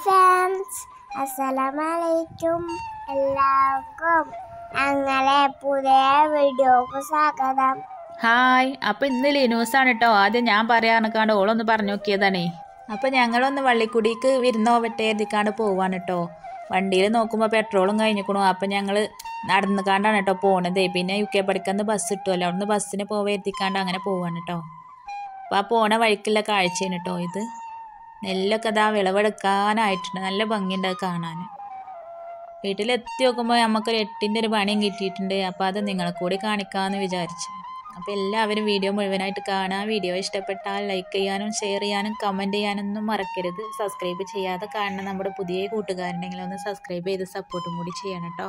friends അസ്സലാമലൈക്കും എല്ലാവർക്കും ഞങ്ങളെ പുതിയ വീഡിയോക്ക് സ്വാഗതം ഹായ് അപ്പം ഇന്ന് ലിനൂസാണ് കേട്ടോ ആദ്യം ഞാൻ പറയാനക്കാണ്ട് ഓളൊന്ന് പറഞ്ഞു നോക്കിയതാണേ അപ്പം ഞങ്ങളൊന്ന് വള്ളിക്കുടിക്ക് വിരുന്നോവട്ടെ എഴുതിക്കാണ്ട് പോവാണ് കേട്ടോ വണ്ടിയിൽ നോക്കുമ്പോൾ പെട്രോളും കഴിഞ്ഞിക്കണു അപ്പം ഞങ്ങൾ നടന്നുകാണ്ടാണ് കേട്ടോ പോണതേ പിന്നെ യു കെ പഠിക്കുന്ന ബസ് കിട്ടുമല്ലോ അവിടുന്ന് ബസ്സിന് പോവാ എത്തിക്കാണ്ട് അങ്ങനെ പോവാണ് കേട്ടോ അപ്പോൾ ആ പോണ വഴിക്കുള്ള കാഴ്ചയാണ് കേട്ടോ ഇത് നെല്ലൊക്കെ ഇതാ വിളവെടുക്കാനായിട്ടുണ്ട് നല്ല ഭംഗിയുണ്ട് അത് കാണാൻ വീട്ടിലെത്തി നോക്കുമ്പോൾ നമുക്കൊരു എട്ടിൻ്റെ ഒരു പണിയും കിട്ടിയിട്ടുണ്ട് അപ്പോൾ അത് നിങ്ങളെ കൂടി കാണിക്കാമെന്ന് വിചാരിച്ചു അപ്പോൾ എല്ലാവരും വീഡിയോ മുഴുവനായിട്ട് കാണാൻ വീഡിയോ ഇഷ്ടപ്പെട്ടാൽ ലൈക്ക് ചെയ്യാനും ഷെയർ ചെയ്യാനും കമൻറ്റ് ചെയ്യാനൊന്നും മറക്കരുത് സബ്സ്ക്രൈബ് ചെയ്യാതെ കാണണം നമ്മുടെ പുതിയ കൂട്ടുകാരുണ്ടെങ്കിൽ ഒന്ന് സബ്സ്ക്രൈബ് ചെയ്ത് സപ്പോർട്ടും കൂടി ചെയ്യണം കേട്ടോ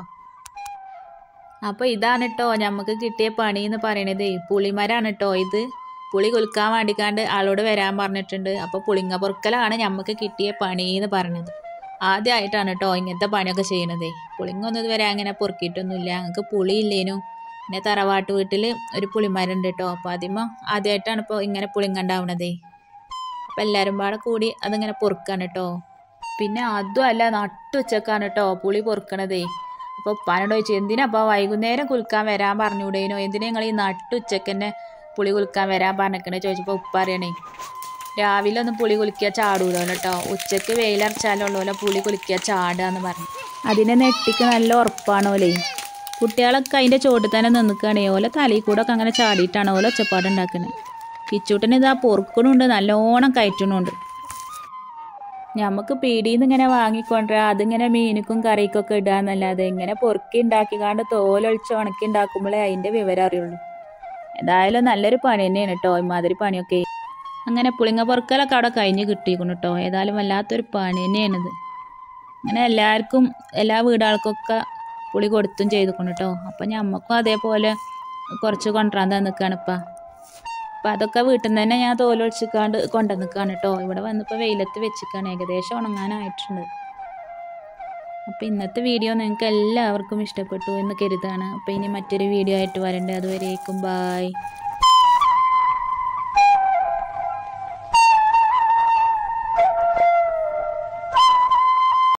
അപ്പോൾ ഇതാണ് കേട്ടോ നമുക്ക് കിട്ടിയ പണി എന്ന് പറയണത് പുളിമരാണ് കേട്ടോ ഇത് പുളി കുലുക്കാൻ വേണ്ടിക്കാണ്ട് ആളോട് വരാൻ പറഞ്ഞിട്ടുണ്ട് അപ്പോൾ പുളിങ്ങ പൊറുക്കലാണ് നമുക്ക് കിട്ടിയ പണി എന്ന് പറഞ്ഞത് ആദ്യമായിട്ടാണ് കേട്ടോ ഇങ്ങനത്തെ പണിയൊക്കെ ചെയ്യണതേ പുളിങ്ങൊന്നും ഇതുവരെ അങ്ങനെ പൊറുക്കിയിട്ടൊന്നുമില്ല ഞങ്ങൾക്ക് പുളിയില്ലേനു പിന്നെ തറവാട്ട് വീട്ടിൽ ഒരു പുളിമരമുണ്ട് കേട്ടോ അപ്പോൾ അതിമ ആദ്യമായിട്ടാണ് ഇപ്പോൾ ഇങ്ങനെ പുളിങ്ങ ഉണ്ടാവണതേ അപ്പോൾ എല്ലാവരും പാടെ കൂടി അതിങ്ങനെ പൊറുക്കാണ് കേട്ടോ പിന്നെ അതും അല്ല നട്ടുച്ചക്കാണ് കേട്ടോ പുളി പൊറുക്കണതേ അപ്പോൾ ഉപ്പാനോട് ചോദിച്ചു എന്തിനാ അപ്പോൾ വൈകുന്നേരം കുലുക്കാൻ വരാൻ പറഞ്ഞുകൂടേനോ എന്തിനാ നിങ്ങൾ ഈ നട്ടുച്ചക്ക് തന്നെ പുളി കുലുക്കാൻ വരാൻ പറഞ്ഞിക്കണേ ചോദിച്ചപ്പോൾ ഉപ്പ അറിയണേ രാവിലെ ഒന്ന് പുളി കുലിക്കുക ചാടൂലോ കേട്ടോ ഉച്ചക്ക് വെയിലറച്ചാലുള്ളൂല്ലോ പുളി കുലിക്കുക ചാടുക എന്ന് പറഞ്ഞു അതിൻ്റെ നെട്ടിക്ക് നല്ല ഉറപ്പാണോലേ കുട്ടികളൊക്കെ അതിൻ്റെ ചോട്ടിൽ തന്നെ നിൽക്കുകയാണേ ഓല തലയിൽ കൂടെ ഒക്കെ അങ്ങനെ ചാടിയിട്ടാണ് ഓല ഒച്ചപ്പാട് ഉണ്ടാക്കുന്നത് കിച്ചൂട്ടന് ഇതാ പൊറുക്കണുണ്ട് നല്ലോണം കയറ്റണുണ്ട് നമുക്ക് പീടിയിൽ നിന്ന് ഇങ്ങനെ വാങ്ങിക്കൊണ്ടുവരാ അതിങ്ങനെ മീനിക്കും കറിക്കൊക്കെ ഇടാന്നല്ലാതെ ഇങ്ങനെ പൊറുക്കി ഉണ്ടാക്കിക്കാണ്ട് തോലൊളിച്ച് ഉണക്കി ഉണ്ടാക്കുമ്പോഴേ അതിൻ്റെ വിവരം അറിയുള്ളൂ ഏതായാലും നല്ലൊരു പണി തന്നെയാണ് കേട്ടോ ഇമാതിരി പണിയൊക്കെ അങ്ങനെ പുളിങ്ങ പൊറുക്കലൊക്കെ അവിടെ കഴിഞ്ഞ് കിട്ടിയിരിക്കുന്നു കേട്ടോ ഏതായാലും വല്ലാത്തൊരു പണി തന്നെയാണിത് അങ്ങനെ എല്ലാവർക്കും എല്ലാ വീടുകൾക്കൊക്കെ പുളി കൊടുത്തും ചെയ്തിക്കണം കേട്ടോ അപ്പം ഞമ്മക്കും അതേപോലെ കുറച്ച് കൊണ്ടുവരാൻ തന്നിക്കാണ് ഇപ്പം അപ്പം അതൊക്കെ വീട്ടിൽ നിന്ന് തന്നെ ഞാൻ തോലൊളിച്ചിക്കാണ്ട് കൊണ്ടുവന്നിക്കാണ് കേട്ടോ ഇവിടെ വന്നിപ്പോൾ വെയിലത്ത് വെച്ചിക്കാണ് ഏകദേശം ഉണങ്ങാനായിട്ടുണ്ട് അപ്പോൾ ഇന്നത്തെ വീഡിയോ നിങ്ങൾക്ക് എല്ലാവർക്കും ഇഷ്ടപ്പെട്ടു എന്ന് കരുതാണ് അപ്പോൾ ഇനി മറ്റൊരു വീഡിയോ ആയിട്ട് വരണ്ടേ അതുവരേക്കും ബായ്